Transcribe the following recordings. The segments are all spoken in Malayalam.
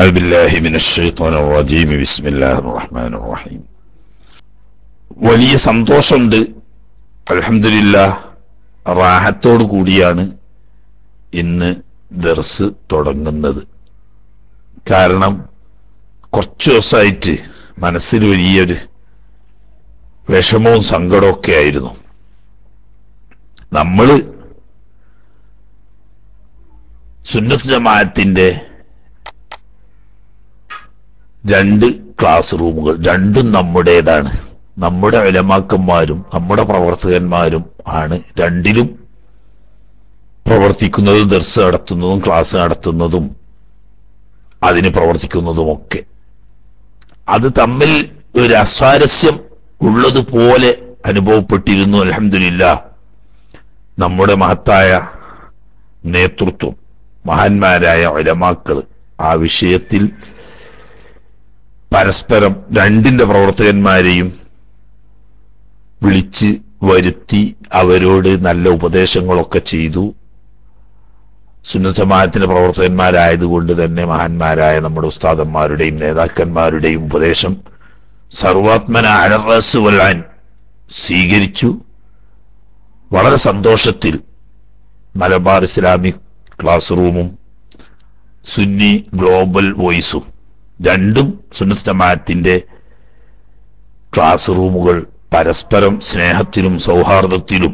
أعوذ بالله من الشيطان الرجيم بسم الله الرحمن الرحيم വലിയ സന്തോഷമുണ്ട് അലഹമില്ല റാഹത്തോടു കൂടിയാണ് ഇന്ന് ദർസ് തുടങ്ങുന്നത് കാരണം കുറച്ചു ദിവസമായിട്ട് മനസ്സിൽ വലിയൊരു വിഷമവും സങ്കടമൊക്കെ ആയിരുന്നു നമ്മള് സുന്നത്ത് ജമാഅത്തിന്റെ രണ്ട് ക്ലാസ് റൂമുകൾ രണ്ടും നമ്മുടേതാണ് നമ്മുടെ വിലമാക്കന്മാരും നമ്മുടെ പ്രവർത്തകന്മാരും ആണ് രണ്ടിലും പ്രവർത്തിക്കുന്നതും ദർസ് നടത്തുന്നതും ക്ലാസ് നടത്തുന്നതും അതിന് പ്രവർത്തിക്കുന്നതുമൊക്കെ അത് തമ്മിൽ ഒരു അസ്വാരസ്യം ഉള്ളതുപോലെ അനുഭവപ്പെട്ടിരുന്നു അലഹമില്ല നമ്മുടെ മഹത്തായ നേതൃത്വം മഹാന്മാരായ ഒലമാക്കൾ ആ വിഷയത്തിൽ പരസ്പരം രണ്ടിന്റെ പ്രവർത്തകന്മാരെയും വിളിച്ച് വരുത്തി അവരോട് നല്ല ഉപദേശങ്ങളൊക്കെ ചെയ്തു സുന്നത്തമാനത്തിന്റെ പ്രവർത്തകന്മാരായതുകൊണ്ട് തന്നെ മഹാന്മാരായ നമ്മുടെ ഉസ്താദന്മാരുടെയും നേതാക്കന്മാരുടെയും ഉപദേശം സർവാത്മന അലറസ് വല്ലാൻ സ്വീകരിച്ചു വളരെ സന്തോഷത്തിൽ മലബാർ ഇസ്ലാമിക് ക്ലാസ് റൂമും സുന്നി ഗ്ലോബൽ വോയിസും രണ്ടും സുന്നത്ത് ജമാഅത്തിന്റെ ക്ലാസ് റൂമുകൾ പരസ്പരം സ്നേഹത്തിലും സൗഹാർദ്ദത്തിലും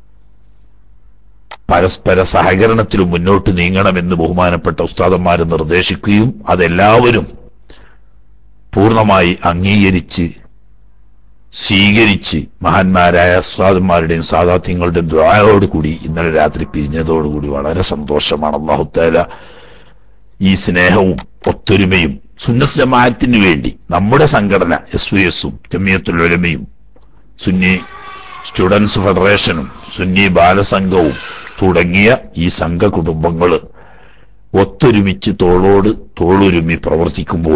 പരസ്പര സഹകരണത്തിലും മുന്നോട്ട് നീങ്ങണമെന്ന് ബഹുമാനപ്പെട്ട ഉസ്താദന്മാർ നിർദ്ദേശിക്കുകയും അതെല്ലാവരും പൂർണ്ണമായി അംഗീകരിച്ച് സ്വീകരിച്ച് മഹാന്മാരായ ഉസ്താദന്മാരുടെയും സാദാത്യങ്ങളുടെയും ദ്വായോടുകൂടി ഇന്നലെ രാത്രി പിരിഞ്ഞതോടുകൂടി വളരെ സന്തോഷമാണ് അള്ളാഹുത്താല ഈ സ്നേഹവും ഒത്തൊരുമയും സുന്നത്ത് ജമാഅത്തിന് വേണ്ടി നമ്മുടെ സംഘടന എസ് വി എസും ജമിയത്തുൽ ഉലമയും സുന്നി സ്റ്റുഡൻസ് ഫെഡറേഷനും സുന്നി ബാലസംഘവും തുടങ്ങിയ ഈ സംഘ കുടുംബങ്ങൾ ഒത്തൊരുമിച്ച് തോളോട് തോളൊരുമി പ്രവർത്തിക്കുമ്പോൾ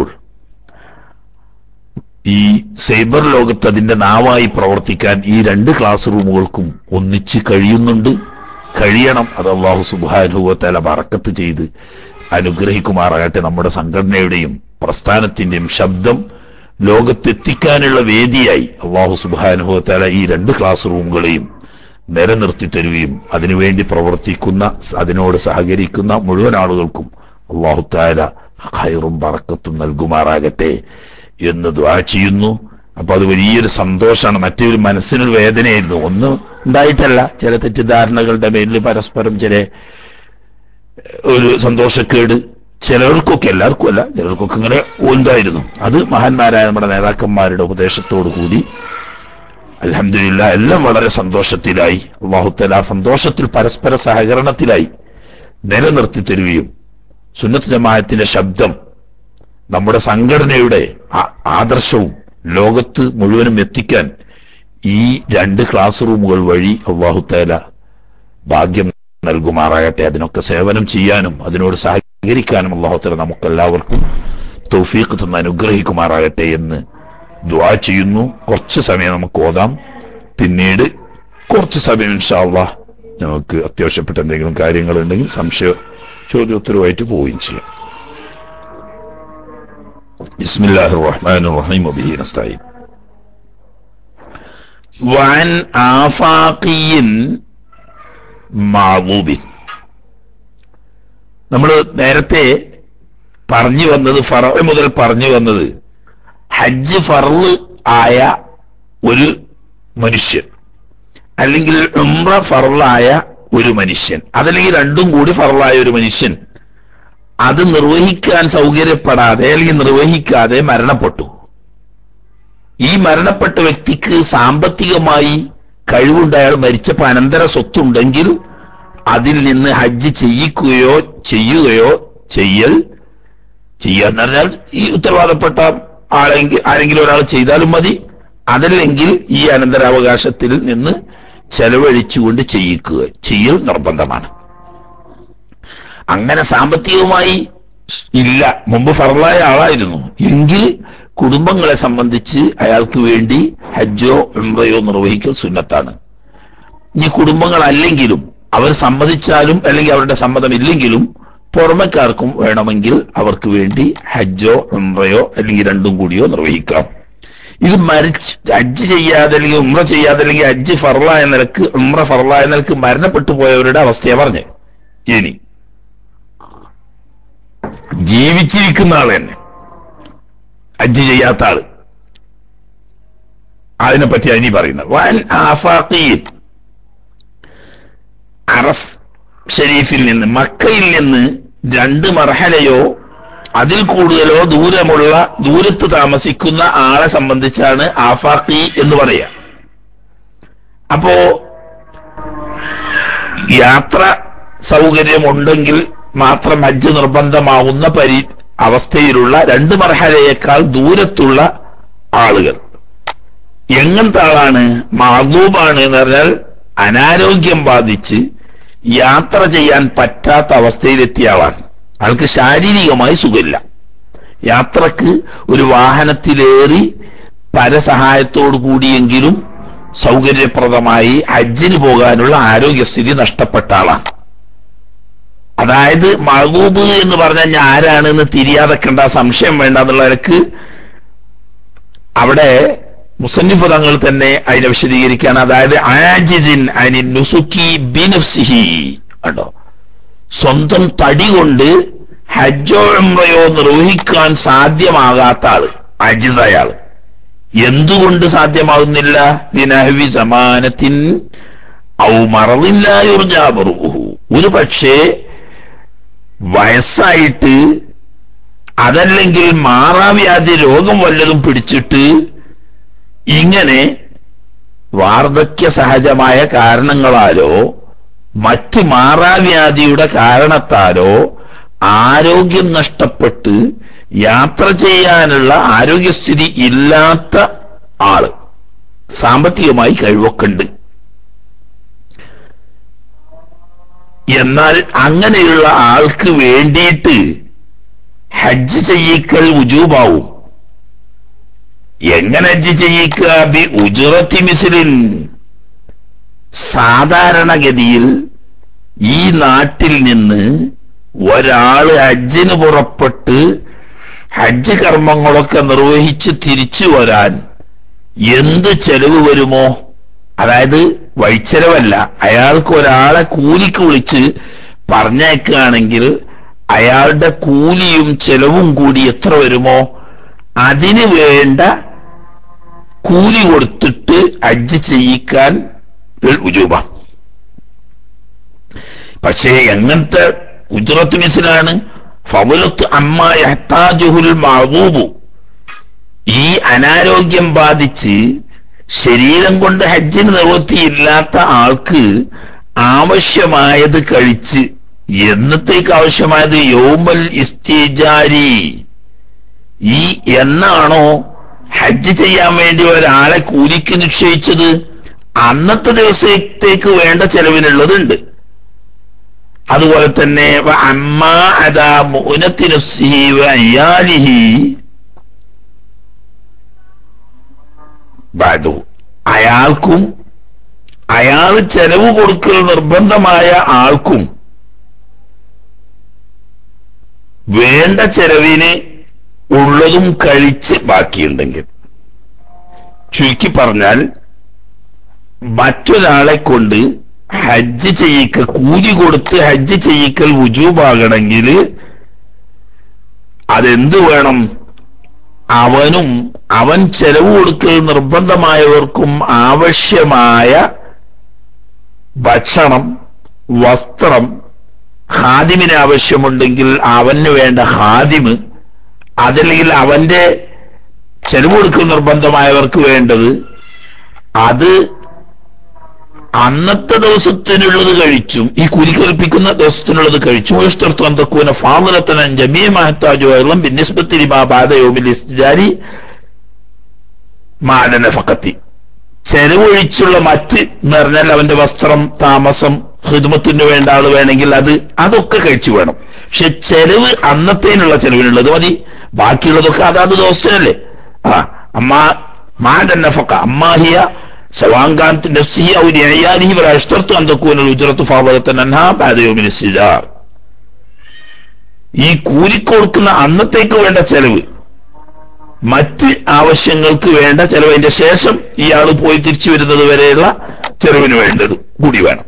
ഈ സൈബർ ലോകത്ത് അതിന്റെ നാവായി പ്രവർത്തിക്കാൻ ഈ രണ്ട് ക്ലാസ് റൂമുകൾക്കും ഒന്നിച്ച് കഴിയുന്നുണ്ട് കഴിയണം അത് അള്ളാഹു സുബാനുഭവത്തല പറക്കത്ത് ചെയ്ത് അനുഗ്രഹിക്കുമാറാകട്ടെ നമ്മുടെ സംഘടനയുടെയും പ്രസ്ഥാനത്തിന്റെയും ശബ്ദം ലോകത്തെത്തിക്കാനുള്ള വേദിയായി അള്ളാഹു സുബാനുഭവത്തല ഈ രണ്ട് ക്ലാസ് റൂമുകളെയും നിലനിർത്തി തരുകയും അതിനുവേണ്ടി പ്രവർത്തിക്കുന്ന അതിനോട് സഹകരിക്കുന്ന മുഴുവൻ ആളുകൾക്കും അള്ളാഹു താല ഹൈറും പറക്കത്തും നൽകുമാറാകട്ടെ എന്ന് ദ്വാ ചെയ്യുന്നു അപ്പൊ അത് വലിയൊരു സന്തോഷമാണ് മറ്റൊരു മനസ്സിനൊരു വേദനയായിരുന്നു ഒന്നും ഉണ്ടായിട്ടല്ല ചില തെറ്റിദ്ധാരണകളുടെ മേലിൽ പരസ്പരം ചില ഒരു സന്തോഷക്കേട് ചിലർക്കൊക്കെ എല്ലാവർക്കും അല്ല ചിലർക്കൊക്കെ ഇങ്ങനെ ഉണ്ടായിരുന്നു അത് മഹാന്മാരായ നമ്മുടെ നേതാക്കന്മാരുടെ ഉപദേശത്തോടു കൂടി അലഹമില്ല എല്ലാം വളരെ സന്തോഷത്തിലായി അള്ളാഹുത്തല ആ സന്തോഷത്തിൽ പരസ്പര സഹകരണത്തിലായി നിലനിർത്തി തരുകയും സുന്നത്ത് ജമാഅത്തിന്റെ ശബ്ദം നമ്മുടെ സംഘടനയുടെ ആദർശവും ലോകത്ത് മുഴുവനും എത്തിക്കാൻ ഈ രണ്ട് ക്ലാസ് റൂമുകൾ വഴി അള്ളാഹുത്തേല ഭാഗ്യം നൽകുമാറാകട്ടെ അതിനൊക്കെ സേവനം ചെയ്യാനും അതിനോട് സഹകരിക്കാനും അള്ളാഹുത്തേല നമുക്കെല്ലാവർക്കും തൗഫീഖ് തന്ന് അനുഗ്രഹിക്കുമാറാകട്ടെ എന്ന് ദ്വാ ചെയ്യുന്നു കുറച്ച് സമയം നമുക്ക് ഓതാം പിന്നീട് കുറച്ച് സമയം ഇൻഷാള്ള നമുക്ക് അത്യാവശ്യപ്പെട്ട എന്തെങ്കിലും കാര്യങ്ങളുണ്ടെങ്കിൽ സംശയ ചോദ്യോത്തരവായിട്ട് പോവുകയും ചെയ്യാം بسم الله الرحمن الرحيم وبه نستعين وعن آفاقي معضوب നമ്മൾ നേരത്തെ പറഞ്ഞു വന്നത് ഫറ മുതൽ പറഞ്ഞു വന്നത് ഹജ്ജ് ഫറവ് ആയ ഒരു മനുഷ്യൻ അല്ലെങ്കിൽ ഉംറ ഫറലായ ഒരു മനുഷ്യൻ അതല്ലെങ്കിൽ രണ്ടും കൂടി ഫറലായ ഒരു മനുഷ്യൻ അത് നിർവഹിക്കാൻ സൗകര്യപ്പെടാതെ അല്ലെങ്കിൽ നിർവഹിക്കാതെ മരണപ്പെട്ടു ഈ മരണപ്പെട്ട വ്യക്തിക്ക് സാമ്പത്തികമായി കഴിവുണ്ട് അയാൾ മരിച്ചപ്പോൾ അനന്തര സ്വത്തുണ്ടെങ്കിൽ അതിൽ നിന്ന് ഹജ്ജ് ചെയ്യിക്കുകയോ ചെയ്യുകയോ ചെയ്യൽ ചെയ്യുക എന്ന് പറഞ്ഞാൽ ഈ ഉത്തരവാദപ്പെട്ട ആളെങ്കിൽ ആരെങ്കിലും ഒരാൾ ചെയ്താലും മതി അതല്ലെങ്കിൽ ഈ അനന്തരാവകാശത്തിൽ നിന്ന് ചെലവഴിച്ചുകൊണ്ട് ചെയ്യിക്കുക ചെയ്യൽ നിർബന്ധമാണ് അങ്ങനെ സാമ്പത്തികമായി ഇല്ല മുമ്പ് ഫറലായ ആളായിരുന്നു എങ്കിൽ കുടുംബങ്ങളെ സംബന്ധിച്ച് അയാൾക്ക് വേണ്ടി ഹജ്ജോ ഉംറയോ നിർവഹിക്കൽ സുന്നത്താണ് ഇനി കുടുംബങ്ങൾ അല്ലെങ്കിലും അവർ സമ്മതിച്ചാലും അല്ലെങ്കിൽ അവരുടെ സമ്മതം ഇല്ലെങ്കിലും പുറമക്കാർക്കും വേണമെങ്കിൽ അവർക്ക് വേണ്ടി ഹജ്ജോ ഉംറയോ അല്ലെങ്കിൽ രണ്ടും കൂടിയോ നിർവഹിക്കാം ഇത് മരിച്ച് ഹജ്ജ് ചെയ്യാതെ അല്ലെങ്കിൽ ഉംറ ചെയ്യാതെ അല്ലെങ്കിൽ ഹജ്ജ് ഫർള എന്ന നിലക്ക് ഉംറ ഫർള എന്ന നിലക്ക് മരണപ്പെട്ടു പോയവരുടെ അവസ്ഥയെ പറഞ്ഞ് ഇനി ജീവിച്ചിരിക്കുന്ന ആൾ തന്നെ ഹജ്ജ് ചെയ്യാത്ത ആള് അതിനെപ്പറ്റി ഇനി പറയുന്നത് വൻ ആഫാഖിയിൽ അറഫ് ഷരീഫിൽ നിന്ന് മക്കയിൽ നിന്ന് രണ്ട് മർഹലയോ അതിൽ കൂടുതലോ ദൂരമുള്ള ദൂരത്ത് താമസിക്കുന്ന ആളെ സംബന്ധിച്ചാണ് ആഫാഖി എന്ന് പറയുക അപ്പോ യാത്ര സൗകര്യമുണ്ടെങ്കിൽ മാത്രം ഹജ്ജ് നിർബന്ധമാവുന്ന പരി അവസ്ഥയിലുള്ള രണ്ട് മർഹലയേക്കാൾ ദൂരത്തുള്ള ആളുകൾ എങ്ങനത്തെ ആളാണ് മാതൂബാണ് എന്ന് പറഞ്ഞാൽ അനാരോഗ്യം ബാധിച്ച് യാത്ര ചെയ്യാൻ പറ്റാത്ത അവസ്ഥയിലെത്തിയ ആളാണ് ആൾക്ക് ശാരീരികമായി സുഖമില്ല യാത്രക്ക് ഒരു വാഹനത്തിലേറി പരസഹായത്തോടു കൂടിയെങ്കിലും സൗകര്യപ്രദമായി ഹജ്ജിന് പോകാനുള്ള ആരോഗ്യസ്ഥിതി നഷ്ടപ്പെട്ട ആളാണ് അതായത് മഹബൂബ് എന്ന് പറഞ്ഞാൽ ഞാൻ ആരാണെന്ന് തിരിയാതെക്കണ്ട സംശയം വേണ്ട എന്നുള്ളവർക്ക് അവിടെ മുസന്നിഫ് തങ്ങൾ തന്നെ അതിനെ വിശദീകരിക്കുകയാണ് അതായത് ആജിസിൻ അനി നുസുക്കി ബിനഫ്സിഹി കണ്ടോ സ്വന്തം തടി കൊണ്ട് ഹജ്ജോ ഉംറയോ നിർവഹിക്കാൻ സാധ്യമാകാത്ത ആള് അജിസായ ആള് എന്തുകൊണ്ട് സാധ്യമാകുന്നില്ല ദിനഹവി സമാനത്തിൻ ഔ മറവില്ലായുർജാബറുഹു ഒരു പക്ഷേ വയസ്സായിട്ട് അതല്ലെങ്കിൽ മാറാവ്യാധി രോഗം വല്ലതും പിടിച്ചിട്ട് ഇങ്ങനെ വാർദ്ധക്യ സഹജമായ കാരണങ്ങളാലോ മറ്റ് മാറാവ്യാധിയുടെ കാരണത്താലോ ആരോഗ്യം നഷ്ടപ്പെട്ട് യാത്ര ചെയ്യാനുള്ള ആരോഗ്യസ്ഥിതി ഇല്ലാത്ത ആള് സാമ്പത്തികമായി കഴിവൊക്കെ ഉണ്ട് എന്നാൽ അങ്ങനെയുള്ള ആൾക്ക് വേണ്ടിയിട്ട് ഹജ്ജ് ചെയ്യിക്കൽ ഉജൂബാവും എങ്ങനെ ഹജ്ജ് ചെയ്യിക്കുക ബി ഉജുറത്തി മിസിലിൻ സാധാരണഗതിയിൽ ഈ നാട്ടിൽ നിന്ന് ഒരാള് ഹജ്ജിന് പുറപ്പെട്ട് ഹജ്ജ് കർമ്മങ്ങളൊക്കെ നിർവഹിച്ച് തിരിച്ചു വരാൻ എന്ത് ചെലവ് വരുമോ അതായത് വഴിച്ചെലവല്ല അയാൾക്ക് ഒരാളെ കൂലിക്ക് വിളിച്ച് പറഞ്ഞേക്കുകയാണെങ്കിൽ അയാളുടെ കൂലിയും ചെലവും കൂടി എത്ര വരുമോ അതിന് വേണ്ട കൂലി കൊടുത്തിട്ട് ഹജ്ജ് ചെയ്യിക്കാൻ ഉജൂബ പക്ഷേ എങ്ങനത്തെ ഉജറത്ത് മിസിലാണ് ഫവലത്ത് അമ്മ യഹ്താജുഹുൽ മഹബൂബു ഈ അനാരോഗ്യം ബാധിച്ച് ശരീരം കൊണ്ട് ഹജ്ജിന് നിവൃത്തിയില്ലാത്ത ആൾക്ക് ആവശ്യമായത് കഴിച്ച് എന്നത്തേക്ക് ആവശ്യമായത് യോമൽ ഇസ്തിജാരി ഈ എന്നാണോ ഹജ്ജ് ചെയ്യാൻ വേണ്ടി ഒരാളെ കൂലിക്ക് നിശ്ചയിച്ചത് അന്നത്തെ ദിവസത്തേക്ക് വേണ്ട ചെലവിനുള്ളതുണ്ട് അതുപോലെ തന്നെ അമ്മ അതാ മുനത്തിനുസിഹി അയ്യാലിഹി ബാദു അയാൾക്കും അയാൾ ചെലവ് കൊടുക്കൽ നിർബന്ധമായ ആൾക്കും വേണ്ട ചെലവിന് ഉള്ളതും കഴിച്ച് ബാക്കിയുണ്ടെങ്കിൽ ചുരുക്കി പറഞ്ഞാൽ മറ്റൊരാളെ കൊണ്ട് ഹജ്ജ് ചെയ്യിക്കൽ കൂലി കൊടുത്ത് ഹജ്ജ് ചെയ്യിക്കൽ വുജൂബാകണമെങ്കിൽ അതെന്ത് വേണം അവനും അവൻ ചെലവ് കൊടുക്കൽ നിർബന്ധമായവർക്കും ആവശ്യമായ ഭക്ഷണം വസ്ത്രം ഹാദിമിന് ആവശ്യമുണ്ടെങ്കിൽ അവന് വേണ്ട ഹാദിമ് അതല്ലെങ്കിൽ അവന്റെ ചെലവ് കൊടുക്കൽ നിർബന്ധമായവർക്ക് വേണ്ടത് അത് അന്നത്തെ ദിവസത്തിനുള്ളത് കഴിച്ചും ഈ കുരി കൽപ്പിക്കുന്ന ദിവസത്തിനുള്ളത് കഴിച്ചും ഇഷ്ടർത്ഥം തക്കൂന ഫാദലത്തനം ജമീ മഹത്താജോ വെള്ളം ഭിന്നിസ്ബത്തിരി ബാധയോമിൽ ഇസ്തിജാരി മാനന ഫക്കത്തി ചെലവൊഴിച്ചുള്ള മറ്റ് എന്ന് പറഞ്ഞാൽ അവന്റെ വസ്ത്രം താമസം ഹിദ്മത്തിന് വേണ്ട ആള് വേണമെങ്കിൽ അത് അതൊക്കെ കഴിച്ചു വേണം പക്ഷെ ചെലവ് അന്നത്തേനുള്ള ചെലവിനുള്ളത് മതി ബാക്കിയുള്ളതൊക്കെ അതാത് ദിവസത്തിനല്ലേ ആ അമ്മ മാന്റെ നഫക്ക അമ്മാഹിയ سواء كانت نفسه أو لعياله ولا يشترط أن تكون الأجرة فاضلة عنها بعد يوم الاستجار ഈ കൂലിക്കൊടുക്കുന്ന അന്നത്തേക്ക് വേണ്ട ചെലവ് മറ്റ് ആവശ്യങ്ങൾക്ക് വേണ്ട ചെലവ് അതിന്റെ ശേഷം ഇയാൾ പോയി തിരിച്ചു വരുന്നത് വരെയുള്ള ചെലവിന് വേണ്ടത് കൂടി വേണം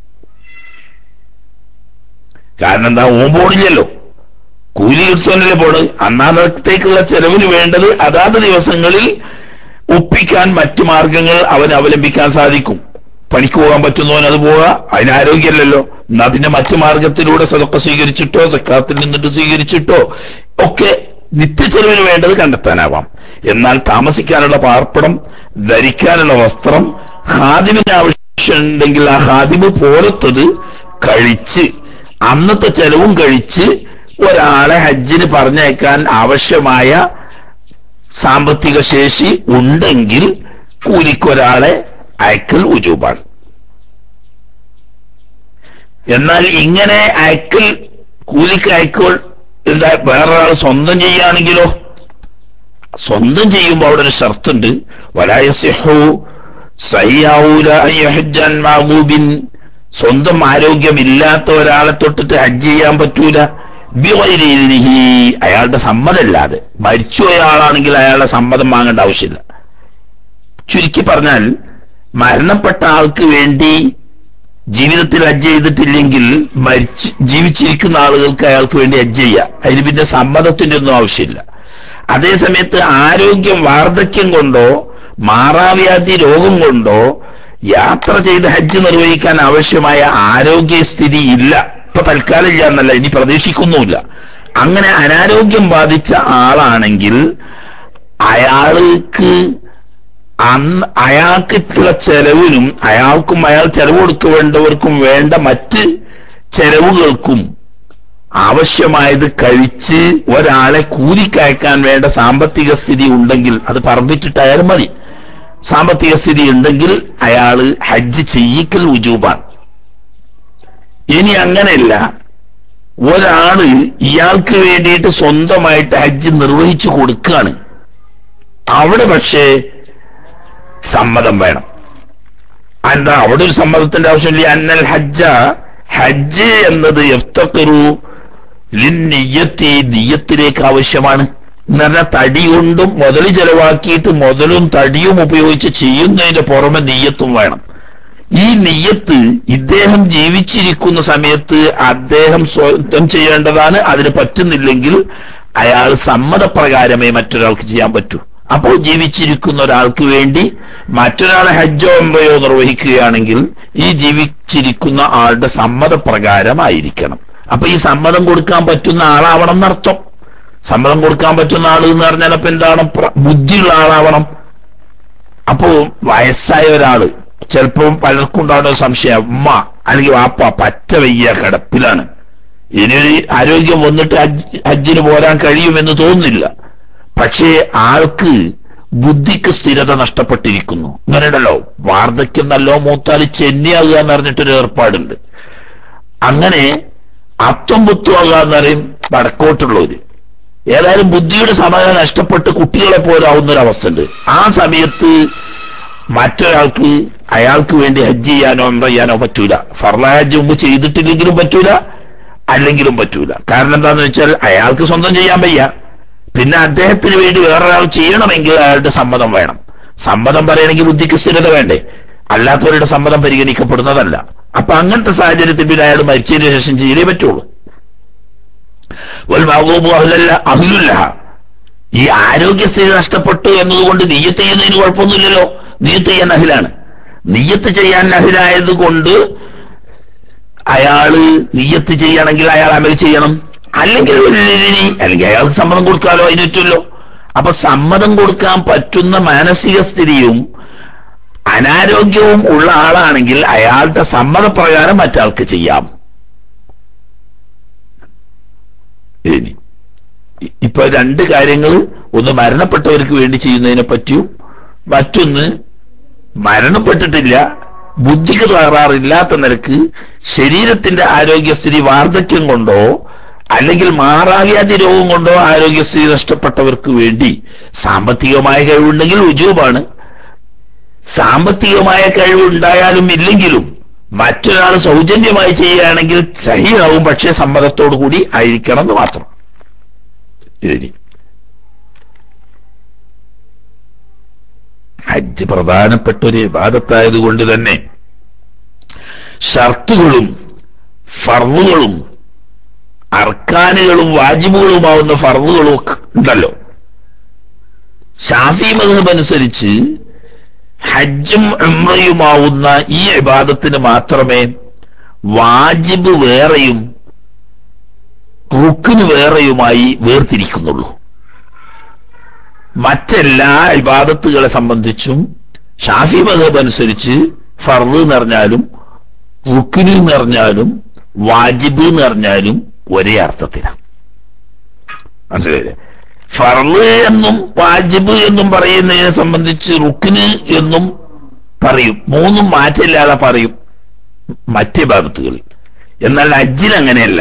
കാരണം എന്താ ഓൻ പോണില്ലല്ലോ കൂലി കിട്ടുന്നല്ലേ പോണ് അന്നാന്നത്തേക്കുള്ള ചെലവിന് വേണ്ടത് അതാത് ദിവസങ്ങളിൽ ഒപ്പിക്കാൻ മറ്റു മാർഗങ്ങൾ അവൻ അവലംബിക്കാൻ സാധിക്കും പണിക്ക് പോകാൻ പറ്റുന്നവൻ അത് പോവുക അതിന് ആരോഗ്യമല്ലല്ലോ എന്നാ പിന്നെ മറ്റു മാർഗത്തിലൂടെ സതൊക്കെ സ്വീകരിച്ചിട്ടോ സക്കാത്തിൽ നിന്നിട്ട് സ്വീകരിച്ചിട്ടോ ഒക്കെ നിത്യച്ചെലവിന് വേണ്ടത് കണ്ടെത്താനാവാം എന്നാൽ താമസിക്കാനുള്ള പാർപ്പിടം ധരിക്കാനുള്ള വസ്ത്രം ഹാദിമിന് ആവശ്യമുണ്ടെങ്കിൽ ആ ഹാദിമ് പോലത്തത് കഴിച്ച് അന്നത്തെ ചെലവും കഴിച്ച് ഒരാളെ ഹജ്ജിന് പറഞ്ഞേക്കാൻ ആവശ്യമായ സാമ്പത്തിക ശേഷി ഉണ്ടെങ്കിൽ കൂലിക്കൊരാളെ അയക്കൽ ഉജൂബാണ് എന്നാൽ ഇങ്ങനെ അയക്കൽ കൂലിക്ക് അയക്കൽ എന്താ വേറൊരാൾ സ്വന്തം ചെയ്യുകയാണെങ്കിലോ സ്വന്തം ചെയ്യുമ്പോൾ അവിടെ ഒരു ഷർത്തുണ്ട് വലായസിഹു സയ്യാവൂല അയ്യഹജ്ജാൻ മാഗൂബിൻ സ്വന്തം ആരോഗ്യമില്ലാത്ത ഒരാളെ തൊട്ടിട്ട് ഹജ്ജ് ചെയ്യാൻ പറ്റൂല ബിവൈരിഹി അയാളുടെ സമ്മതമില്ലാതെ മരിച്ചുപോയ ആളാണെങ്കിൽ അയാളുടെ സമ്മതം വാങ്ങേണ്ട ആവശ്യമില്ല ചുരുക്കി പറഞ്ഞാൽ മരണപ്പെട്ട ആൾക്ക് വേണ്ടി ജീവിതത്തിൽ ഹജ്ജ് ചെയ്തിട്ടില്ലെങ്കിൽ മരിച്ച് ജീവിച്ചിരിക്കുന്ന ആളുകൾക്ക് അയാൾക്ക് വേണ്ടി ഹജ്ജ് ചെയ്യാം അതിന് പിന്നെ സമ്മതത്തിന്റെ ഒന്നും ആവശ്യമില്ല അതേസമയത്ത് ആരോഗ്യം വാർദ്ധക്യം കൊണ്ടോ മാറാവ്യാധി രോഗം കൊണ്ടോ യാത്ര ചെയ്ത് ഹജ്ജ് നിർവഹിക്കാൻ ആവശ്യമായ ആരോഗ്യസ്ഥിതി ഇല്ല ഇപ്പൊ തൽക്കാലം ഇല്ല എന്നല്ല ഇനി പ്രതീക്ഷിക്കുന്നുമില്ല അങ്ങനെ അനാരോഗ്യം ബാധിച്ച ആളാണെങ്കിൽ അയാൾക്ക് അന്ന് അയാൾക്കുള്ള ചെലവിനും അയാൾക്കും അയാൾ ചെലവ് കൊടുക്കേണ്ടവർക്കും വേണ്ട മറ്റ് ചെലവുകൾക്കും ആവശ്യമായത് കഴിച്ച് ഒരാളെ കൂലിക്കയക്കാൻ വേണ്ട സാമ്പത്തിക സ്ഥിതി ഉണ്ടെങ്കിൽ അത് പറമ്പിച്ചിട്ടായാലും മതി സാമ്പത്തിക സ്ഥിതി ഉണ്ടെങ്കിൽ അയാള് ഹജ്ജ് ചെയ്യിക്കൽ ഉജൂബാണ് ഇനി അങ്ങനെയല്ല ഒരാള് ഇയാൾക്ക് വേണ്ടിയിട്ട് സ്വന്തമായിട്ട് ഹജ്ജ് നിർവഹിച്ചു കൊടുക്കുകയാണ് അവിടെ പക്ഷേ സമ്മതം വേണം എന്താ അവിടെ ഒരു സമ്മതത്തിന്റെ ആവശ്യമില്ല അന്നൽ ഹജ്ജ ഹജ്ജ് എന്നത് എഫ്തക്കറു ലിന്നിയത്തി നിയത്തിലേക്ക് ആവശ്യമാണ് എന്ന് പറഞ്ഞാൽ തടി കൊണ്ടും മുതൽ ചെലവാക്കിയിട്ട് മുതലും തടിയും ഉപയോഗിച്ച് ചെയ്യുന്നതിന്റെ പുറമെ നെയ്യത്തും വേണം ഈ നെയ്യത്ത് ഇദ്ദേഹം ജീവിച്ചിരിക്കുന്ന സമയത്ത് അദ്ദേഹം സ്വന്തം ചെയ്യേണ്ടതാണ് അതിന് പറ്റുന്നില്ലെങ്കിൽ അയാൾ സമ്മതപ്രകാരമേ മറ്റൊരാൾക്ക് ചെയ്യാൻ പറ്റൂ അപ്പോൾ ജീവിച്ചിരിക്കുന്ന ഒരാൾക്ക് വേണ്ടി മറ്റൊരാളെ ഹജ്ജോ എംബയോ നിർവഹിക്കുകയാണെങ്കിൽ ഈ ജീവിച്ചിരിക്കുന്ന ആളുടെ സമ്മതപ്രകാരമായിരിക്കണം അപ്പൊ ഈ സമ്മതം കൊടുക്കാൻ പറ്റുന്ന ആളാവണം എന്നർത്ഥം സമ്മതം കൊടുക്കാൻ പറ്റുന്ന ആൾ എന്ന് പറഞ്ഞാൽ അപ്പൊ എന്താണ് ബുദ്ധിയുള്ള ആളാവണം അപ്പോ വയസ്സായ ഒരാള് ചിലപ്പോൾ പലർക്കും ഉണ്ടാവുന്ന സംശയം ഉമ്മ അല്ലെങ്കിൽ വാപ്പ പറ്റ വയ്യ കിടപ്പിലാണ് ഇനിയൊരു ആരോഗ്യം വന്നിട്ട് ഹജ്ജ് ഹജ്ജിന് പോരാൻ കഴിയുമെന്ന് തോന്നുന്നില്ല പക്ഷേ ആൾക്ക് ബുദ്ധിക്ക് സ്ഥിരത നഷ്ടപ്പെട്ടിരിക്കുന്നു ഇങ്ങനെയുണ്ടല്ലോ വാർദ്ധക്യം നല്ലോ മൂത്താല് ചെന്നിയാകുക എന്ന് പറഞ്ഞിട്ടൊരു ഏർപ്പാടുണ്ട് അങ്ങനെ അത്വം പുത്തുവാകുക എന്ന് പറയും വടക്കോട്ടുള്ളവര് ഏതായാലും ബുദ്ധിയുടെ സമയം നഷ്ടപ്പെട്ട് കുട്ടികളെ പോരാവുന്ന ഒരു അവസ്ഥ ഉണ്ട് ആ സമയത്ത് മറ്റൊരാൾക്ക് അയാൾക്ക് വേണ്ടി ഹജ്ജ് ചെയ്യാനോ എന്താ ചെയ്യാനോ പറ്റൂല ഫർള ഹജ്ജ് മുമ്പ് ചെയ്തിട്ടില്ലെങ്കിലും പറ്റൂല അല്ലെങ്കിലും പറ്റൂല കാരണം എന്താന്ന് വെച്ചാൽ അയാൾക്ക് സ്വന്തം ചെയ്യാൻ വയ്യ പിന്നെ അദ്ദേഹത്തിന് വേണ്ടി വേറൊരാൾ ചെയ്യണമെങ്കിൽ അയാളുടെ സമ്മതം വേണം സമ്മതം പറയണമെങ്കിൽ ബുദ്ധിക്ക് സ്ഥിരത വേണ്ടേ അല്ലാത്തവരുടെ സമ്മതം പരിഗണിക്കപ്പെടുന്നതല്ല അപ്പൊ അങ്ങനത്തെ സാഹചര്യത്തിൽ പിന്നെ അയാൾ മരിച്ചതിന് ശേഷം ചെയ്യലേ പറ്റുള്ളൂ അഹിലുല്ലഹ ഈ ആരോഗ്യസ്ഥിതി നഷ്ടപ്പെട്ടു എന്നതുകൊണ്ട് നീയത്ത് ചെയ്യുന്നതിന് കുഴപ്പമൊന്നുമില്ലല്ലോ നീയത്ത് ചെയ്യാൻ അഹിലാണ് നീയത്ത് ചെയ്യാൻ അഹിലായത് കൊണ്ട് അയാള് നീയത്ത് ചെയ്യണമെങ്കിൽ അയാൾ അമൽ ചെയ്യണം അല്ലെങ്കിൽ അല്ലെങ്കിൽ അയാൾക്ക് സമ്മതം കൊടുക്കാലോ അതിന് പറ്റുമല്ലോ അപ്പൊ സമ്മതം കൊടുക്കാൻ പറ്റുന്ന മാനസിക സ്ഥിതിയും അനാരോഗ്യവും ഉള്ള ആളാണെങ്കിൽ അയാളുടെ സമ്മതപ്രകാരം മറ്റാൾക്ക് ചെയ്യാം ഇനി ഇപ്പൊ രണ്ട് കാര്യങ്ങൾ ഒന്ന് മരണപ്പെട്ടവർക്ക് വേണ്ടി ചെയ്യുന്നതിനെ പറ്റിയും മറ്റൊന്ന് മരണപ്പെട്ടിട്ടില്ല ബുദ്ധിക്ക് തകരാറില്ലാത്ത നിലക്ക് ശരീരത്തിന്റെ ആരോഗ്യസ്ഥിതി വാർദ്ധക്യം കൊണ്ടോ അല്ലെങ്കിൽ മാറാവ്യാധി രോഗം കൊണ്ടോ ആരോഗ്യസ്ഥിതി നഷ്ടപ്പെട്ടവർക്ക് വേണ്ടി സാമ്പത്തികമായ കഴിവുണ്ടെങ്കിൽ ഉജൂബാണ് സാമ്പത്തികമായ കഴിവുണ്ടായാലും ഇല്ലെങ്കിലും മറ്റൊരാൾ സൗജന്യമായി ചെയ്യുകയാണെങ്കിൽ സഹിയാവും പക്ഷേ സമ്മതത്തോടു കൂടി ആയിരിക്കണം എന്ന് മാത്രം ഇനി ഹജ്ജ് പ്രധാനപ്പെട്ട ഒരു വിവാദത്തായത് കൊണ്ട് തന്നെ ഷർത്തുകളും ഫർവുകളും അർക്കാനുകളും വാജിബുകളുമാവുന്ന ഫർവുകളും ഒക്കെ ഉണ്ടല്ലോ ഷാഫി മധബ് അനുസരിച്ച് ഹജ്ജും ഉംറയുമാവുന്ന ഈ ഇബാദത്തിന് മാത്രമേ വാജിബ് വേറെയും റുക്കിന് വേറെയുമായി വേർതിരിക്കുന്നുള്ളൂ മറ്റെല്ലാ ഇബാദത്തുകളെ സംബന്ധിച്ചും ഷാഫി മധബ് അനുസരിച്ച് ഫർദ് എന്ന് പറഞ്ഞാലും റുക്കിന് എന്ന് പറഞ്ഞാലും വാജിബ് എന്ന് പറഞ്ഞാലും ഒരേ അർത്ഥത്തിലാണ് മനസ്സിലായില്ലേ ഫർള് എന്നും വാജിബ് എന്നും പറയുന്നതിനെ സംബന്ധിച്ച് റുക്കിന് എന്നും പറയും മൂന്നും മാറ്റില്ലാതെ പറയും മറ്റ് ഭാഗത്തുകളിൽ എന്നാൽ ഹജ്ജിൽ അങ്ങനെയല്ല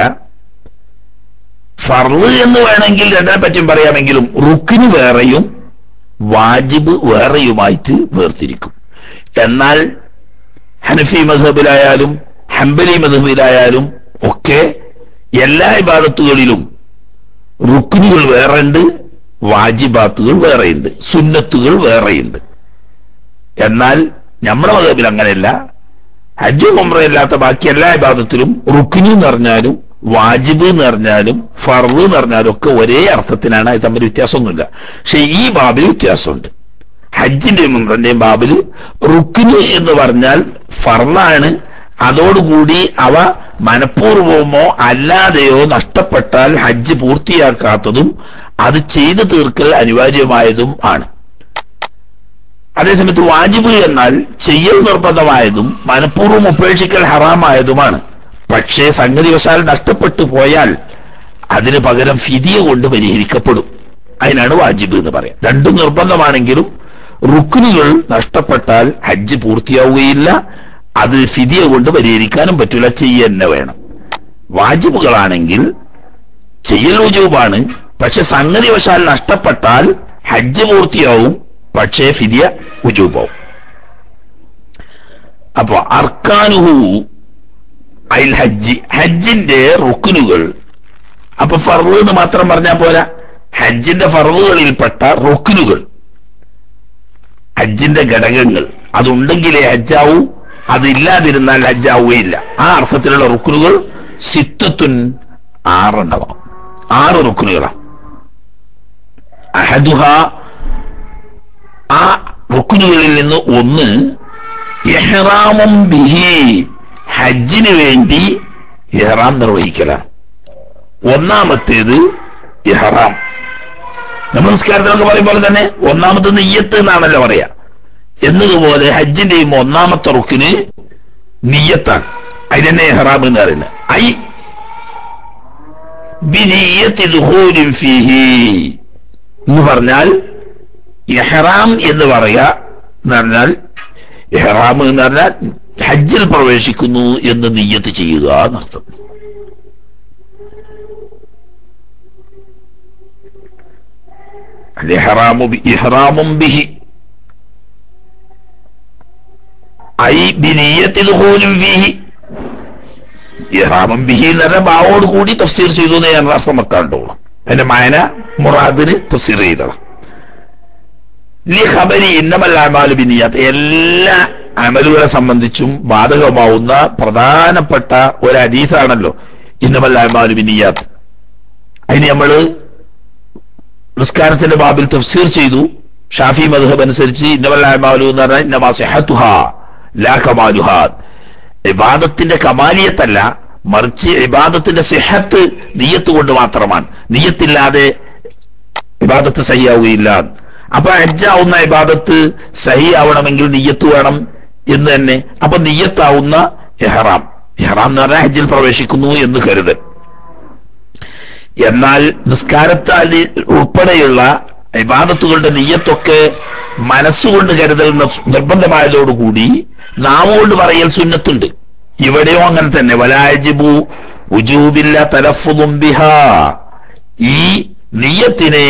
ഫർള് എന്ന് വേണമെങ്കിൽ രണ്ടിനെ പറ്റിയും പറയാമെങ്കിലും റുക്കിന് വേറെയും വാജിബ് വേറെയുമായിട്ട് വേർതിരിക്കും എന്നാൽ ഹനഫി മധബിലായാലും ഹംബലി മധബിലായാലും ഒക്കെ എല്ലാ ഇബാദത്തുകളിലും റുക്കിനുകൾ വേറെയുണ്ട് വാജിബാത്തുകൾ വേറെയുണ്ട് സുന്നത്തുകൾ വേറെയുണ്ട് എന്നാൽ നമ്മുടെ മതത്തിൽ അങ്ങനെയല്ല ഹജ്ജ് ഉംറയില്ലാത്ത ബാക്കി എല്ലാ ഇബാദത്തിലും റുക്കിന് എന്ന് പറഞ്ഞാലും വാജിബ് എന്ന് പറഞ്ഞാലും ഫർവ് എന്ന് പറഞ്ഞാലും ഒക്കെ ഒരേ അർത്ഥത്തിനാണ് അത് തമ്മിൽ വ്യത്യാസമൊന്നുമില്ല പക്ഷെ ഈ ബാബിൽ വ്യത്യാസമുണ്ട് ഹജ്ജിന്റെയും ഉംറന്റെയും ബാബിൽ റുക്കിന് എന്ന് പറഞ്ഞാൽ ഫർളാണ് അതോടുകൂടി അവ മനഃപൂർവമോ അല്ലാതെയോ നഷ്ടപ്പെട്ടാൽ ഹജ്ജ് പൂർത്തിയാക്കാത്തതും അത് ചെയ്തു തീർക്കൽ അനിവാര്യമായതും ആണ് അതേസമയത്ത് വാജിബ് എന്നാൽ ചെയ്യൽ നിർബന്ധമായതും മനഃപൂർവ്വം ഉപേക്ഷിക്കൽ ഹറാമായതുമാണ് പക്ഷേ സംഗതി വശാൽ നഷ്ടപ്പെട്ടു പോയാൽ അതിന് പകരം ഫിദിയ കൊണ്ട് പരിഹരിക്കപ്പെടും അതിനാണ് വാജിബ് എന്ന് പറയാം രണ്ടും നിർബന്ധമാണെങ്കിലും റുക്കുനുകൾ നഷ്ടപ്പെട്ടാൽ ഹജ്ജ് പൂർത്തിയാവുകയില്ല അത് ഫിദിയ കൊണ്ട് പരിഹരിക്കാനും പറ്റില്ല ചെയ്യുക തന്നെ വേണം വാജിബുകളാണെങ്കിൽ ചെയ്യൽ റുജൂബാണ് പക്ഷെ സംഗതി വശാൽ നഷ്ടപ്പെട്ടാൽ ഹജ്ജ് പൂർത്തിയാവും പക്ഷേ ഫിദിയ ഉജൂബാവും അപ്പൊ അർക്കാനുഹു അയിൽ ഹജ്ജി ഹജ്ജിന്റെ റുക്കുനുകൾ അപ്പൊ ഫർവ് എന്ന് മാത്രം പറഞ്ഞാൽ പോരാ ഹജ്ജിന്റെ ഫർവുകളിൽപ്പെട്ട റുക്കുനുകൾ ഹജ്ജിന്റെ ഘടകങ്ങൾ അതുണ്ടെങ്കിലേ ഹജ്ജാവൂ അതില്ലാതിരുന്നാൽ ഹജ്ജാവുകയില്ല ആ അർത്ഥത്തിലുള്ള റുക്കുനുകൾ സിത്തത്തുൻ ആറെണ്ണമാണ് ആറ് റുക്കുനുകളാണ് അഹദുഹ ആ റുക്കുനുകളിൽ നിന്ന് ഒന്ന് ഇഹ്റാമും ബിഹി ഹജ്ജിന് വേണ്ടി ഇഹ്റാം നിർവഹിക്കലാണ് ഒന്നാമത്തേത് ഇഹ്റാം നമ്മൾ നിസ്കാരത്തിലൊക്കെ പറയും പോലെ തന്നെ ഒന്നാമത്തെ നെയ്യത്ത് എന്നാണല്ലോ പറയാ എന്നതുപോലെ ഹജ്ജിന്റെയും ഒന്നാമത്തെ റുക്കിന് നിയ്യത്താണ് അതിനെ ഇഹ്റാം എന്ന് പറയുന്നത് ഐ ബിനിയ്യത്തി ദുഖൂലിൻ ഫീഹി എന്ന് പറഞ്ഞാൽ ഇഹ്റാം എന്ന് പറയുക എന്ന് പറഞ്ഞാൽ ഇഹ്റാം എന്ന് പറഞ്ഞാൽ ഹജ്ജിൽ പ്രവേശിക്കുന്നു എന്ന് നിയ്യത്ത് ചെയ്യുക എന്നർത്ഥം ഇഹ്റാമു ബി- ഇഹ്റാമും ബിഹി ഐ ബിനിയ്യത്തി ദുഖൂലിൻ ഫീഹി ഇഹ്റാമും ബിഹി എന്ന് പറഞ്ഞ ബാവോട് കൂടി തഫ്സീർ ചെയ്തു എന്ന് ഞാൻ അർത്ഥം വെക്കാണ്ടുള്ളൂ അതിന്റെ മായന മുറാദിന് തഫ്സീർ ചെയ്തതാണ് ലി ഖബരി ഇന്നമൽ അമാലു ബിനിയാത്ത് എല്ലാ അമലുകളെ സംബന്ധിച്ചും ബാധകമാവുന്ന പ്രധാനപ്പെട്ട ഒരു അദീസാണല്ലോ ഇന്നമൽ അമാലു ബിനിയാത്ത് അതിന് നമ്മള് നിസ്കാരത്തിന്റെ ബാബിൽ തഫ്സീർ ചെയ്തു ഷാഫി മദ്ഹബ് അനുസരിച്ച് ഇന്നമൽ അമാലു എന്ന് പറഞ്ഞാൽ ഇന്നമാ സിഹത്തുഹ ലാ കമാലുഹ ഇബാദത്തിന്റെ കമാലിയത്തല്ല മറിച്ച് ഇബാദത്തിന്റെ സിഹത്ത് നീയത്ത് കൊണ്ട് മാത്രമാണ് നീയത്തില്ലാതെ ഇബാദത്ത് സഹിയാവുകയില്ല അപ്പൊ ഹജ്ജാവുന്ന ഇബാദത്ത് സഹി ആവണമെങ്കിൽ നീയത്ത് വേണം എന്ന് തന്നെ അപ്പൊ നീയത്താവുന്ന ഇഹ്റാം ഇഹ്റാം എന്ന് പറഞ്ഞാൽ ഹജ്ജിൽ പ്രവേശിക്കുന്നു എന്ന് കരുതൽ എന്നാൽ നിസ്കാരത്താൽ ഉൾപ്പെടെയുള്ള ഇബാദത്തുകളുടെ നീയത്തൊക്കെ മനസ്സുകൊണ്ട് കരുതൽ നിർ- നിർബന്ധമായതോടുകൂടി നാവുകൊണ്ട് പറയൽ സുന്നത്തുണ്ട് ഇവിടെയോ അങ്ങനെ തന്നെ വലാജിബു ഉജൂബില്ല തലഫുദും ബിഹാ ഈ നീയത്തിനെ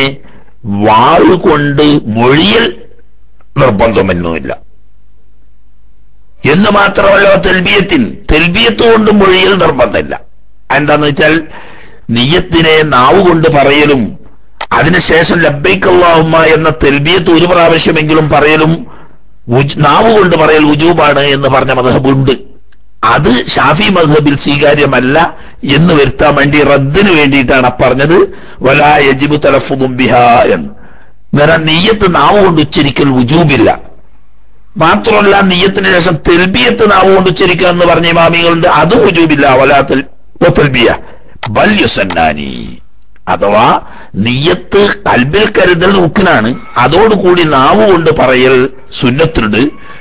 വാളുകൊണ്ട് മൊഴിയൽ നിർബന്ധമൊന്നുമില്ല എന്ന് മാത്രമല്ല തെൽബിയത്തിൻ തെൽബിയത്ത് കൊണ്ട് മൊഴിയിൽ നിർബന്ധമില്ല എന്താന്ന് വെച്ചാൽ നീയത്തിനെ നാവ് കൊണ്ട് പറയലും അതിനുശേഷം ലബ്ബൈക്കല്ലാഹുമ്മ എന്ന തെൽബിയത്ത് ഒരു പ്രാവശ്യമെങ്കിലും പറയലും ഉജ്- നാവ് കൊണ്ട് പറയൽ ഉജൂബാണ് എന്ന് പറഞ്ഞ മധബുണ്ട് അത് ഷാഫി മധബിൽ സ്വീകാര്യമല്ല എന്ന് വരുത്താൻ വേണ്ടി റദ്ദിന് വേണ്ടിയിട്ടാണ് ആ പറഞ്ഞത് വലാ യജിബു തലഫുദും ബിഹാ എന്ന് നേരം നീയത്ത് നാവ് കൊണ്ട് ഉച്ചരിക്കൽ ഉജൂബില്ല മാത്രമല്ല നീയത്തിന് ശേഷം തെൽബിയത്ത് നാവ് കൊണ്ട് ഉച്ചരിക്കുക എന്ന് പറഞ്ഞ ഇമാമികളുണ്ട് അതും ഉജൂബില്ല വലാ തെൽ- വ തെൽബിയ ബൽ യുസന്നാനി അഥവാ നീയത്ത് കൽബിൽ കരുതൽ റുക്കിനാണ് അതോടുകൂടി നാവ് കൊണ്ട് പറയൽ സുന്നത്തുണ്ട്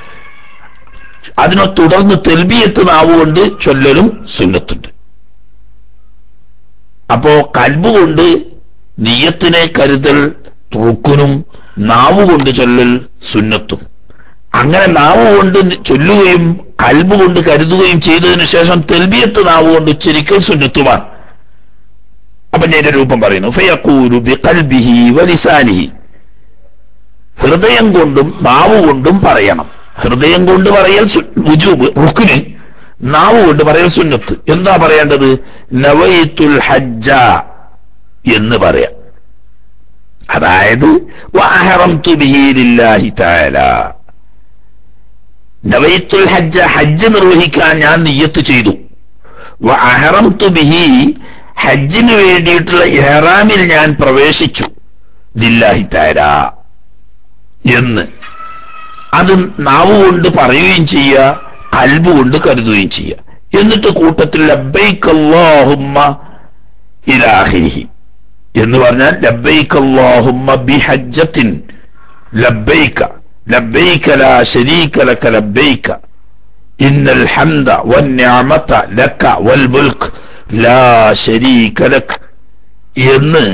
അതിനെ തുടർന്ന് തെൽബിയത്ത് നാവ് കൊണ്ട് ചൊല്ലലും സുന്നത്തുണ്ട് അപ്പോ കൽബ് കൊണ്ട് നീയത്തിനെ കരുതൽ റുക്കുനും നാവ് കൊണ്ട് ചൊല്ലൽ സുന്നത്തും അങ്ങനെ നാവ് കൊണ്ട് ചൊല്ലുകയും കൽബ് കൊണ്ട് കരുതുകയും ചെയ്തതിനു ശേഷം തെൽബിയത്ത് നാവ് കൊണ്ട് ഉച്ചരിക്കൽ സുന്നത്തുമാണ് അപ്പൊ ഞാൻ ഇതിന്റെ രൂപം പറയുന്നു ഫയഖൂലു ബിഖൽബിഹി വലിസാനിഹി ഹൃദയം കൊണ്ടും നാവ് കൊണ്ടും പറയണം ഹൃദയം കൊണ്ട് പറയൽ സു- വുജൂബ് റുക്കിന് നാവ് കൊണ്ട് പറയൽ സുന്നത്ത് എന്താ പറയേണ്ടത് നവൈത്തുൽ ഹജ്ജ എന്ന് പറയാം അതായത് വഅഹറംതു ബിഹി ലില്ലാഹി തആല നവൈത്തുൽ ഹജ്ജ ഹജ്ജ് നിർവഹിക്കാൻ ഞാൻ നിയ്യത്ത് ചെയ്തു വഅഹറംതു ബിഹി ഹജ്ജിന് വേണ്ടിയിട്ടുള്ള ഇഹ്റാമിൽ ഞാൻ പ്രവേശിച്ചു ലില്ലാഹി തആല എന്ന് അത് നാവ് കൊണ്ട് പറയുകയും ചെയ്യുക കൽബ് കൊണ്ട് കരുതുകയും ചെയ്യുക എന്നിട്ട് കൂട്ടത്തിൽ ലബ്ബൈക്ക് അല്ലാഹുമ്മ ഇലാഹിഹി എന്ന് പറഞ്ഞാൽ ലബ്ബൈക്ക് അല്ലാഹുമ്മ ബിഹജ്ജത്തിൻ ലബ്ബൈക ലബ്ബൈക ലാ ശരീക ലക ലബ്ബൈക ഇന്നൽ ഹംദ വന്നിഅമത ലക വൽ മുൽക്ക് ലാ ശരീക ലക് എന്ന്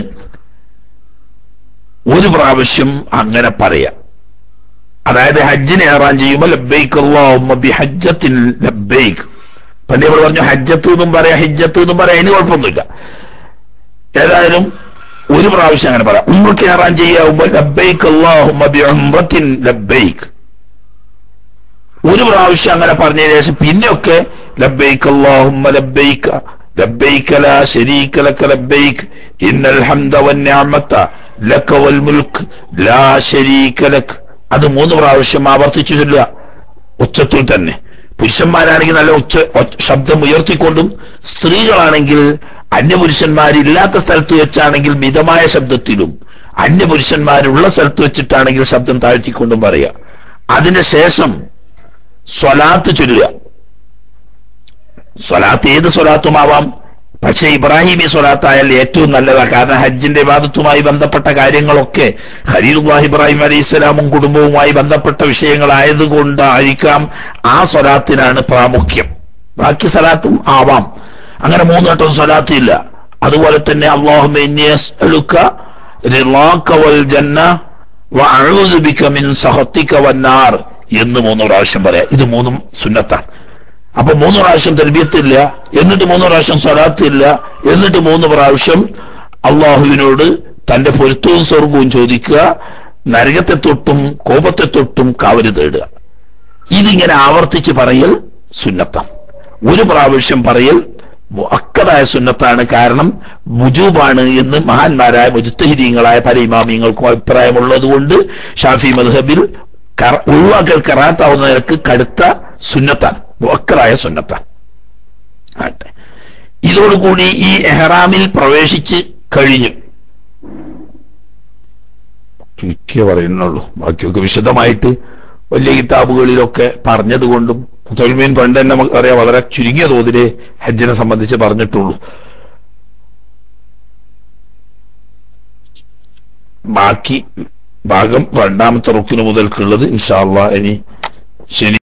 ഒരു പ്രാവശ്യം അങ്ങനെ പറയാം അതായത് ഹജ്ജിനെ ഏറാൻ ചെയ്യുമ്പോൾ ലബ്ബൈക്ക് അല്ലാഹുമ്മ ബിഹജ്ജത്തിൻ ലബ്ബൈക്ക് പണ്ട് ഇവിടെ പറഞ്ഞു ഹജ്ജത്ത് എന്നും പറയാം ഹിജ്ജത്ത് എന്നും പറയാം അതിന് കുഴപ്പമൊന്നുമില്ല ഏതായാലും ഒരു പ്രാവശ്യം അങ്ങനെ പറയാം ഉമ്മക്ക് ഏറാൻ ചെയ്യാവുമ്പോൾ ലബ്ബൈക്ക് അല്ലാഹുമ്മ ബിഉംറത്തിൻ ലബ്ബൈക്ക് ഒരു പ്രാവശ്യം അങ്ങനെ പറഞ്ഞതിന് ശേഷം പിന്നെയൊക്കെ ലബ്ബൈക്ക് അല്ലാഹുമ്മ ലബ്ബൈക ലബ്ബൈക ലാ ശരീക ലക ലബ്ബൈക്ക് ഇന്നൽ ഹംദ വന്നിഅമത ലക വൽ മുൽക്ക് ലാ ശരീക ലക് അത് മൂന്ന് പ്രാവശ്യം ആവർത്തിച്ചു ചൊല്ലുക ഉച്ചത്തിൽ തന്നെ പുരുഷന്മാരാണെങ്കിൽ നല്ല ഉച്ച ഒച്ച- ശബ്ദം ഉയർത്തിക്കൊണ്ടും സ്ത്രീകളാണെങ്കിൽ അന്യപുരുഷന്മാരില്ലാത്ത സ്ഥലത്ത് വെച്ചാണെങ്കിൽ മിതമായ ശബ്ദത്തിലും അന്യപുരുഷന്മാരുള്ള സ്ഥലത്ത് വെച്ചിട്ടാണെങ്കിൽ ശബ്ദം താഴ്ത്തിക്കൊണ്ടും പറയുക അതിന് ശേഷം സ്വലാത്ത് ചൊല്ലുക സ്വലാത്ത് ഏത് സ്വലാത്തുമാവാം പക്ഷേ ഇബ്രാഹിമി സ്വലാത്തായാൽ ഏറ്റവും നല്ലതാണ് കാരണം ഹജ്ജിന്റെ വാദത്തുമായി ബന്ധപ്പെട്ട കാര്യങ്ങളൊക്കെ ഖലീലുല്ലാഹ് ഇബ്രാഹിം അലൈഹി ഇസ്ലാമും കുടുംബവുമായി ബന്ധപ്പെട്ട വിഷയങ്ങളായതുകൊണ്ടായിരിക്കാം ആ സ്വലാത്തിനാണ് പ്രാമുഖ്യം ബാക്കി സ്വലാത്തും ആവാം അങ്ങനെ മൂന്ന് വട്ടം സ്വലാത്ത് ഇല്ല അതുപോലെ തന്നെ അള്ളാഹുമാർ എന്ന് മൂന്ന് പ്രാവശ്യം പറയാം ഇത് മൂന്നും സുന്നത്താണ് അപ്പൊ മൂന്ന് പ്രാവശ്യം തൽബിയത്തില്ല എന്നിട്ട് മൂന്ന് പ്രാവശ്യം സ്വലാത്തില്ല എന്നിട്ട് മൂന്ന് പ്രാവശ്യം അള്ളാഹുവിനോട് തന്റെ പൊരുത്തവും സ്വർഗവും ചോദിക്കുക നരകത്തെ തൊട്ടും കോപത്തെ തൊട്ടും കാവല് തേടുക ഇതിങ്ങനെ ആവർത്തിച്ച് പറയൽ സുന്നത്താണ് ഒരു പ്രാവശ്യം പറയൽ മുഅക്കദായ സുന്നത്താണ് കാരണം മുജൂബാണ് എന്ന് മഹാന്മാരായ മുജുത്തഹിദീങ്ങളായ പല ഇമാമിയങ്ങൾക്കും അഭിപ്രായമുള്ളത് കൊണ്ട് ഷാഫി മദ്ഹബിൽ കറ- ഒഴിവാക്കൽ കറാത്താവുന്ന നിരക്ക് കടുത്ത സുന്നത്താണ് മുഅക്കദായ സുന്നത്താണ് ആട്ടെ ഇതോടുകൂടി ഈ എഹ്റാമിൽ പ്രവേശിച്ച് കഴിഞ്ഞു ചുരുക്കിയേ പറയുന്നുള്ളൂ ബാക്കിയൊക്കെ വിശദമായിട്ട് വലിയ കിതാബുകളിലൊക്കെ പറഞ്ഞതുകൊണ്ടും തൊൽമീൻ പണ്ട് തന്നെ നമുക്കറിയാം വളരെ ചുരുങ്ങിയ തോതിലെ ഹജ്ജിനെ സംബന്ധിച്ച് പറഞ്ഞിട്ടുള്ളൂ ബാക്കി ഭാഗം രണ്ടാമത്തെ റുക്കിന് മുതൽക്കുള്ളത് ഇൻഷാ അള്ളാ ഇനി ശനി